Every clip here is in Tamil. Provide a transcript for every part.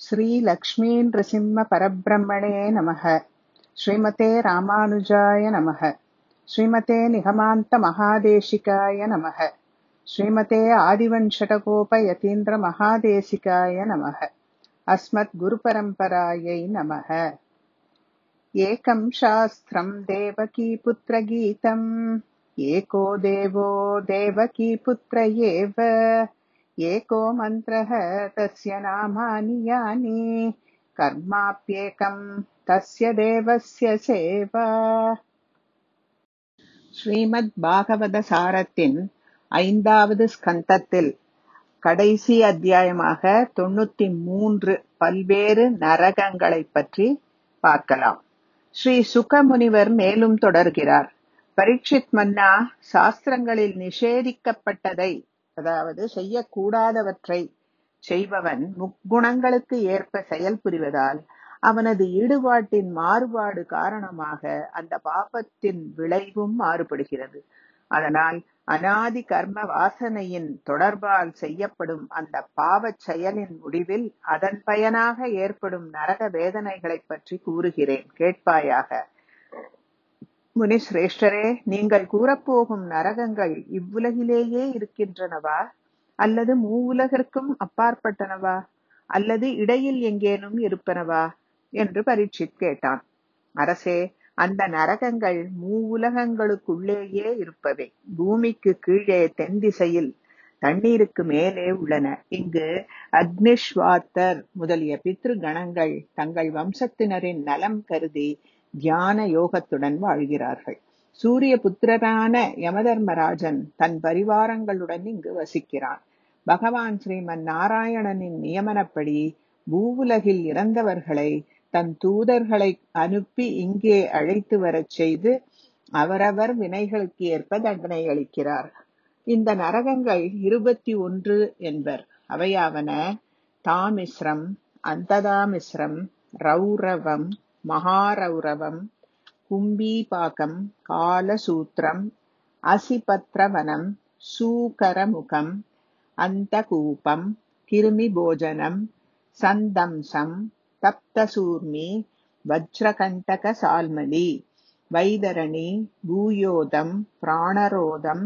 श्रीलक्ष्मीनृसिंहपरब्रह्मणे नमः श्रीमते रामानुजाय नमः श्रीमते निगमान्तमहादेशिकाय नमः श्रीमते आदिवञ्शटकोपयतीन्द्रमहादेशिकाय नमः अस्मद्गुरुपरम्परायै नमः एकं शास्त्रम् देवकीपुत्रगीतम् एको देवो देवकीपुत्र एव एको मन्त्रः तस्य नामानि यानि कर्माप्येकम् तस्य தேவஸ்ய சேவா ஸ்ரீமத் பாகவத சாரத்தின் ஐந்தாவது ஸ்கந்தத்தில் கடைசி அத்தியாயமாக தொண்ணூத்தி மூன்று பல்வேறு நரகங்களைப் பற்றி பார்க்கலாம் ஸ்ரீ சுக முனிவர் மேலும் தொடர்கிறார் பரீட்சித் மன்னா சாஸ்திரங்களில் நிஷேதிக்கப்பட்டதை அதாவது செய்யக்கூடாதவற்றை செய்பவன் முக்குணங்களுக்கு ஏற்ப செயல் புரிவதால் அவனது ஈடுபாட்டின் மாறுபாடு காரணமாக அந்த பாபத்தின் விளைவும் மாறுபடுகிறது அதனால் அனாதி கர்ம வாசனையின் தொடர்பால் செய்யப்படும் அந்த பாவச் செயலின் முடிவில் அதன் பயனாக ஏற்படும் நரக வேதனைகளைப் பற்றி கூறுகிறேன் கேட்பாயாக முனிஸ்ரேஷ்டரே நீங்கள் கூறப்போகும் நரகங்கள் இவ்வுலகிலேயே இருக்கின்றனவா அல்லது மூவுலகிற்கும் அப்பாற்பட்டனவா அல்லது இடையில் எங்கேனும் இருப்பனவா என்று பரீட்சித் கேட்டான் அரசே அந்த நரகங்கள் மூவுலகங்களுக்குள்ளேயே இருப்பவை பூமிக்கு கீழே தென் திசையில் தண்ணீருக்கு மேலே உள்ளன இங்கு அக்னிஷ்வாத்தர் முதலிய பித்ரு கணங்கள் தங்கள் வம்சத்தினரின் நலம் கருதி தியான யோகத்துடன் வாழ்கிறார்கள் சூரிய புத்திரரான யமதர்மராஜன் தன் பரிவாரங்களுடன் இங்கு வசிக்கிறான் பகவான் ஸ்ரீமன் நாராயணனின் நியமனப்படி பூவுலகில் இறந்தவர்களை தன் தூதர்களை அனுப்பி இங்கே அழைத்து வரச் செய்து அவரவர் வினைகளுக்கு ஏற்ப தண்டனை அளிக்கிறார் இந்த நரகங்கள் இருபத்தி ஒன்று என்பர் அவையாவன தாமிஸ்ரம் அந்ததாமிஸ்ரம் ரௌரவம் மகாரௌரவம் கும்பீபாக்கம் காலசூத்திரம் அசிபத்ரவனம் சூகரமுகம் அந்தகூபம் கிருமிபோஜனம் சந்தம்சம் தப்தசூர்மி வஜ்ரகண்டக சால்மலி வைதரணி பூயோதம் பிராணரோதம்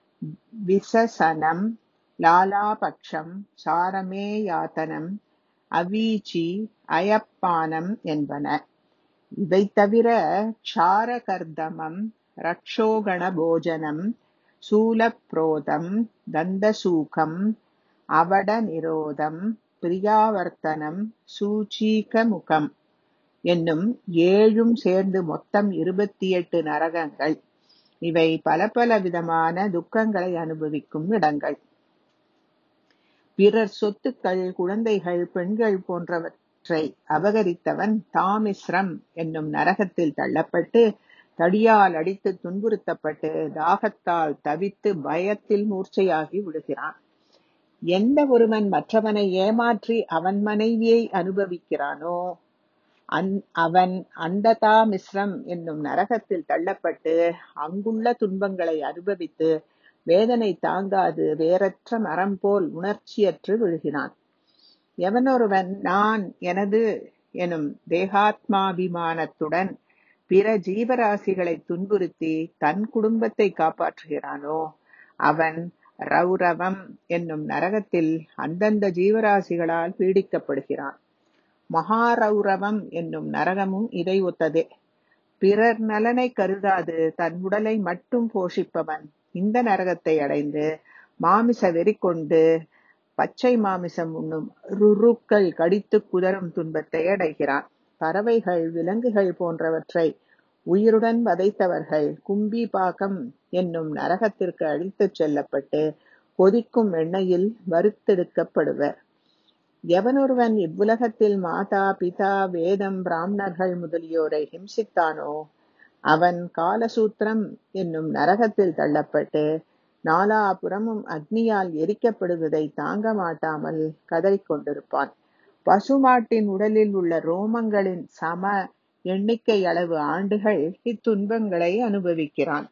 விசசனம் லாலாபக்ஷம் சாரமேயாத்தனம் அவீச்சி அயப்பானம் என்பன இவை தவிர க்ஷாரகர்தமம் ரக்ஷோகண போஜனம் சூலப்ரோதம் தந்தசூகம் அவட நிரோதம் பிரியாவர்த்தனம் சூச்சீகமுகம் என்னும் ஏழும் சேர்ந்து மொத்தம் இருபத்தி எட்டு நரகங்கள் இவை பல பல விதமான துக்கங்களை அனுபவிக்கும் இடங்கள் பிறர் சொத்துக்கள் குழந்தைகள் பெண்கள் போன்றவற்றை அபகரித்தவன் தாமிஸ்ரம் என்னும் நரகத்தில் தள்ளப்பட்டு தடியால் அடித்து துன்புறுத்தப்பட்டு தாகத்தால் தவித்து பயத்தில் மூர்ச்சையாகி விடுகிறான் எந்த ஒருவன் மற்றவனை ஏமாற்றி அவன் மனைவியை அனுபவிக்கிறானோ அவன் அந்ததா மிஸ்ரம் என்னும் நரகத்தில் தள்ளப்பட்டு அங்குள்ள துன்பங்களை அனுபவித்து வேதனை தாங்காது வேறற்ற மரம் போல் உணர்ச்சியற்று விழுகிறான் எவனொருவன் நான் எனது எனும் தேகாத்மாபிமானத்துடன் பிற ஜீவராசிகளை துன்புறுத்தி தன் குடும்பத்தை காப்பாற்றுகிறானோ அவன் ரௌரவம் என்னும் நரகத்தில் அந்தந்த ஜீவராசிகளால் பீடிக்கப்படுகிறான் மகாரௌரவம் என்னும் நரகமும் இதை ஒத்ததே பிறர் நலனை கருதாது தன் உடலை மட்டும் போஷிப்பவன் இந்த நரகத்தை அடைந்து மாமிச வெறி கொண்டு பச்சை மாமிசம் உண்ணும் ருருக்கள் கடித்து குதரும் துன்பத்தை அடைகிறான் பறவைகள் விலங்குகள் போன்றவற்றை உயிருடன் வதைத்தவர்கள் கும்பி பாக்கம் என்னும் நரகத்திற்கு அழித்துச் செல்லப்பட்டு கொதிக்கும் எண்ணெயில் வறுத்தெடுக்கப்படுவர் எவனொருவன் இவ்வுலகத்தில் மாதா பிதா வேதம் பிராமணர்கள் முதலியோரை ஹிம்சித்தானோ அவன் காலசூத்திரம் என்னும் நரகத்தில் தள்ளப்பட்டு நாலாபுறமும் அக்னியால் எரிக்கப்படுவதை தாங்க மாட்டாமல் கதறிக்கொண்டிருப்பான் பசுமாட்டின் உடலில் உள்ள ரோமங்களின் சம எண்ணிக்கை அளவு ஆண்டுகள் இத்துன்பங்களை அனுபவிக்கிறான்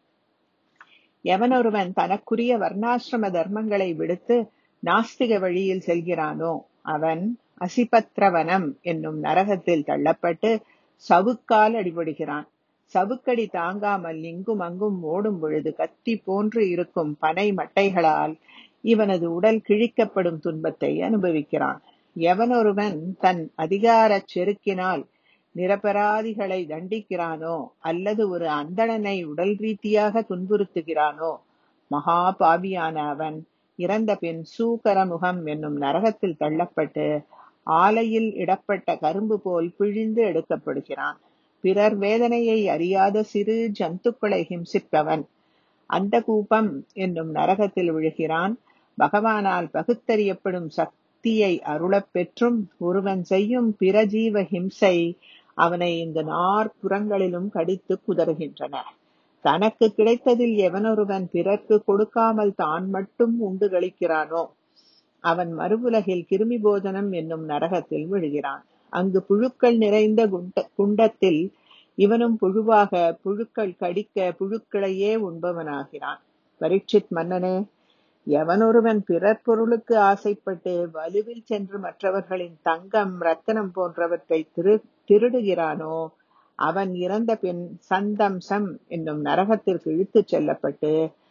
எவனொருவன் தனக்குரிய வர்ணாசிரம தர்மங்களை விடுத்து நாஸ்திக வழியில் செல்கிறானோ அவன் அசிபத்ரவனம் என்னும் நரகத்தில் தள்ளப்பட்டு சவுக்கால் அடிபடுகிறான் சவுக்கடி தாங்காமல் இங்கும் அங்கும் ஓடும் பொழுது கத்தி போன்று இருக்கும் பனை மட்டைகளால் இவனது உடல் கிழிக்கப்படும் துன்பத்தை அனுபவிக்கிறான் எவனொருவன் தன் அதிகாரச் செருக்கினால் நிரபராதிகளை தண்டிக்கிறானோ அல்லது ஒரு அந்தணனை உடல் ரீதியாக துன்புறுத்துகிறானோ மகா பாவியான அவன் இறந்த பின் சூக்கரமுகம் என்னும் நரகத்தில் தள்ளப்பட்டு ஆலையில் இடப்பட்ட கரும்பு போல் பிழிந்து எடுக்கப்படுகிறான் பிறர் வேதனையை அறியாத சிறு ஜந்துக்களை ஹிம்சிப்பவன் அந்த கூப்பம் என்னும் நரகத்தில் விழுகிறான் பகவானால் பகுத்தறியப்படும் சக்தியை அருளப் பெற்றும் ஒருவன் செய்யும் பிற ஜீவ ஹிம்சை அவனை இந்த நாற்புறங்களிலும் கடித்து குதறுகின்றன தனக்கு கிடைத்ததில் எவனொருவன் பிறர்க்கு கொடுக்காமல் தான் மட்டும் உண்டு களிக்கிறானோ அவன் மறுவுலகில் கிருமி போஜனம் என்னும் நரகத்தில் விழுகிறான் அங்கு புழுக்கள் நிறைந்த குண்ட குண்டத்தில் இவனும் புழுவாக புழுக்கள் கடிக்க புழுக்களையே உண்பவனாகிறான் பரீட்சித் மன்னனே எவனொருவன் பிறர் பொருளுக்கு ஆசைப்பட்டு வலுவில் சென்று மற்றவர்களின் தங்கம் ரத்தனம் போன்றவற்றை திரு திருடுகிறானோ அவன் இறந்த பின் சந்தம்சம் என்னும் நரகத்திற்கு இழுத்துச் செல்லப்பட்டு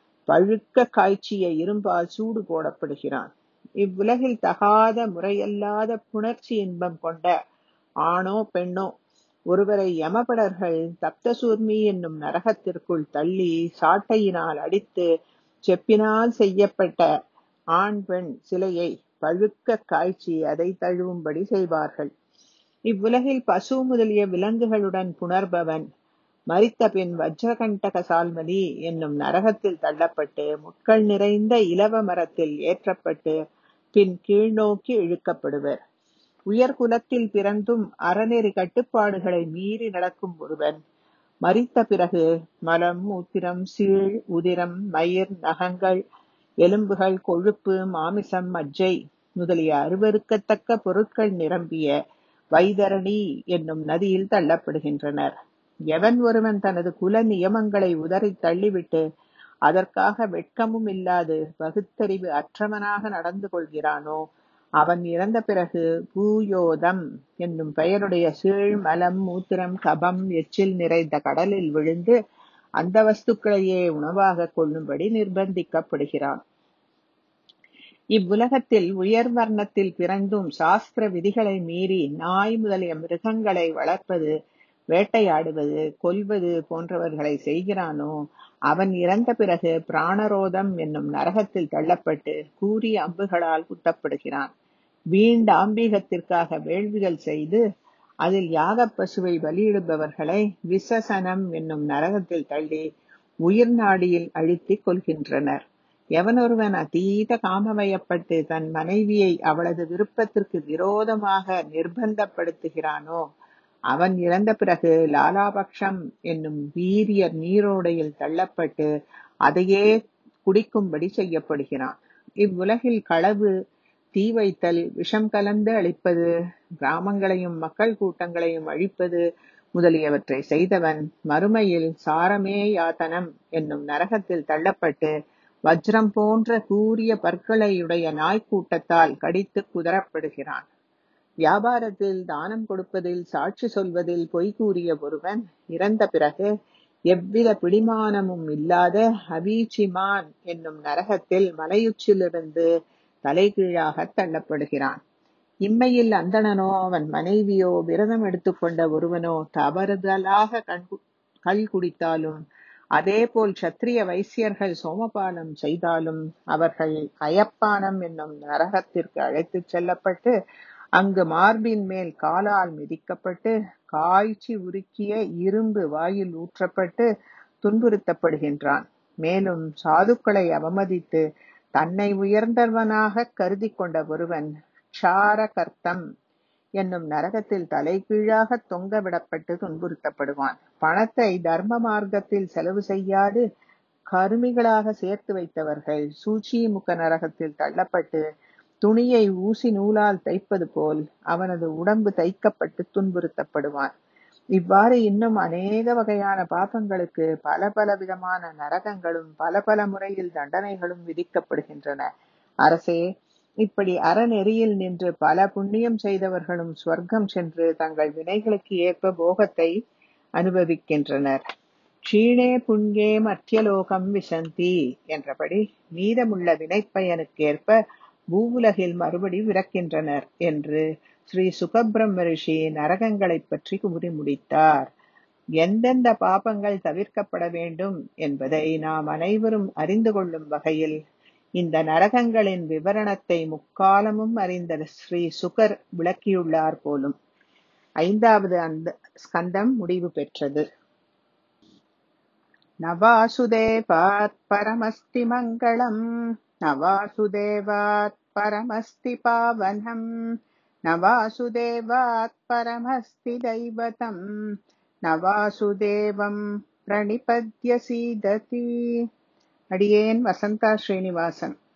பழுக்க காய்ச்சிய இரும்பால் சூடு போடப்படுகிறான் இவ்வுலகில் தகாத முறையல்லாத புணர்ச்சி இன்பம் கொண்ட ஆணோ பெண்ணோ ஒருவரை யமபடர்கள் தப்தசூர்மி என்னும் நரகத்திற்குள் தள்ளி சாட்டையினால் அடித்து செப்பினால் செய்யப்பட்ட ஆண் பெண் சிலையை பழுக்க காய்ச்சி அதை தழுவும்படி செய்வார்கள் இவ்வுலகில் பசு முதலிய விலங்குகளுடன் புணர்பவன் மரித்த பின் வஜ்ரகண்டக சால்மதி என்னும் நரகத்தில் தள்ளப்பட்டு முட்கள் நிறைந்த இலவ மரத்தில் ஏற்றப்பட்டு பின் கீழ்நோக்கி இழுக்கப்படுவர் உயர் குலத்தில் பிறந்தும் அறநெறி கட்டுப்பாடுகளை மீறி நடக்கும் ஒருவன் மரித்த பிறகு மலம் மூத்திரம் சீழ் உதிரம் மயிர் நகங்கள் எலும்புகள் கொழுப்பு மாமிசம் மஜ்ஜை முதலிய அருவருக்கத்தக்க பொருட்கள் நிரம்பிய வைதரணி என்னும் நதியில் தள்ளப்படுகின்றனர் எவன் ஒருவன் தனது குல நியமங்களை உதறி தள்ளிவிட்டு அதற்காக வெட்கமும் இல்லாது பகுத்தறிவு அற்றவனாக நடந்து கொள்கிறானோ அவன் இறந்த பிறகு பூயோதம் என்னும் பெயருடைய சீழ் மலம் மூத்திரம் கபம் எச்சில் நிறைந்த கடலில் விழுந்து அந்த வஸ்துக்களையே உணவாக கொள்ளும்படி நிர்பந்திக்கப்படுகிறான் இவ்வுலகத்தில் உயர் வர்ணத்தில் பிறந்தும் சாஸ்திர விதிகளை மீறி நாய் முதலிய மிருகங்களை வளர்ப்பது வேட்டையாடுவது கொல்வது போன்றவர்களை செய்கிறானோ அவன் இறந்த பிறகு பிராணரோதம் என்னும் நரகத்தில் தள்ளப்பட்டு கூறிய அம்புகளால் குத்தப்படுகிறான் வீண்டாம்பீகத்திற்காக வேள்விகள் செய்து அதில் யாகப் பசுவை பலியிடுபவர்களை விசசனம் என்னும் நரகத்தில் தள்ளி உயிர் நாடியில் அழுத்திக் கொள்கின்றனர் எவனொருவன் அதீத காமமயப்பட்டு தன் மனைவியை அவளது விருப்பத்திற்கு விரோதமாக நிர்பந்தப்படுத்துகிறானோ அவன் இறந்த பிறகு லாலாபக்ஷம் என்னும் வீரியர் நீரோடையில் தள்ளப்பட்டு அதையே குடிக்கும்படி செய்யப்படுகிறான் இவ்வுலகில் களவு தீ வைத்தல் விஷம் கலந்து அழிப்பது கிராமங்களையும் மக்கள் கூட்டங்களையும் அழிப்பது முதலியவற்றை செய்தவன் மறுமையில் சாரமே யாத்தனம் என்னும் நரகத்தில் தள்ளப்பட்டு வஜ்ரம் போன்ற கூரிய பற்களையுடைய நாய்க்கூட்டத்தால் கடித்து குதறப்படுகிறான் வியாபாரத்தில் தானம் கொடுப்பதில் சாட்சி சொல்வதில் பொய் கூறிய ஒருவன் இறந்த பிறகு எவ்வித பிடிமானமும் இல்லாத அபீச்சிமான் என்னும் நரகத்தில் மலையுச்சிலிருந்து தலைகீழாக தள்ளப்படுகிறான் இம்மையில் அந்தணனோ அவன் மனைவியோ விரதம் எடுத்துக்கொண்ட ஒருவனோ தவறுதலாக கண் கள் குடித்தாலும் அதேபோல் சத்திரிய வைசியர்கள் சோமபானம் செய்தாலும் அவர்கள் அயப்பானம் என்னும் நரகத்திற்கு அழைத்துச் செல்லப்பட்டு அங்கு மார்பின் மேல் காலால் மிதிக்கப்பட்டு காய்ச்சி உருக்கிய இரும்பு வாயில் ஊற்றப்பட்டு துன்புறுத்தப்படுகின்றான் மேலும் சாதுக்களை அவமதித்து தன்னை உயர்ந்தவனாக கருதி கொண்ட ஒருவன் க்ஷார கர்த்தம் என்னும் நரகத்தில் தலைகீழாக தொங்க விடப்பட்டு துன்புறுத்தப்படுவான் பணத்தை தர்ம மார்க்கத்தில் செலவு செய்யாது கருமிகளாக சேர்த்து வைத்தவர்கள் சூச்சி முக நரகத்தில் தள்ளப்பட்டு துணியை ஊசி நூலால் தைப்பது போல் அவனது உடம்பு தைக்கப்பட்டு துன்புறுத்தப்படுவான் இவ்வாறு இன்னும் அநேக வகையான பாபங்களுக்கு பல பல விதமான நரகங்களும் பல பல முறையில் தண்டனைகளும் விதிக்கப்படுகின்றன அரசே இப்படி அறநெறியில் நின்று பல புண்ணியம் செய்தவர்களும் ஸ்வர்க்கம் சென்று தங்கள் வினைகளுக்கு ஏற்ப போகத்தை அனுபவிக்கின்றனர் க்ஷீணே புண்ணியே மத்தியலோகம் விசந்தி என்றபடி மீதமுள்ள வினைப்பயனுக்கேற்ப பூவுலகில் மறுபடி விறக்கின்றனர் என்று ஸ்ரீ சுகபிரம்ம ரிஷி நரகங்களைப் பற்றி கூறி முடித்தார் எந்தெந்த பாபங்கள் தவிர்க்கப்பட வேண்டும் என்பதை நாம் அனைவரும் அறிந்து கொள்ளும் வகையில் இந்த நரகங்களின் விவரணத்தை முக்காலமும் அறிந்த ஸ்ரீ சுகர் விளக்கியுள்ளார் போலும் ஐந்தாவது அந்த ஸ்கந்தம் முடிவு பெற்றது நவாசுதேவாத் பரமஸ்தி மங்களம் நவாசுதேவாத் பரமஸ்தி பாவனம் நவாசுதேவாத் பரமஸ்தி தைவதம் நவாசுதேவம் பிரணிபத்ய சீததி அடியேன் வசந்தா ஸ்ரீனிவாசன்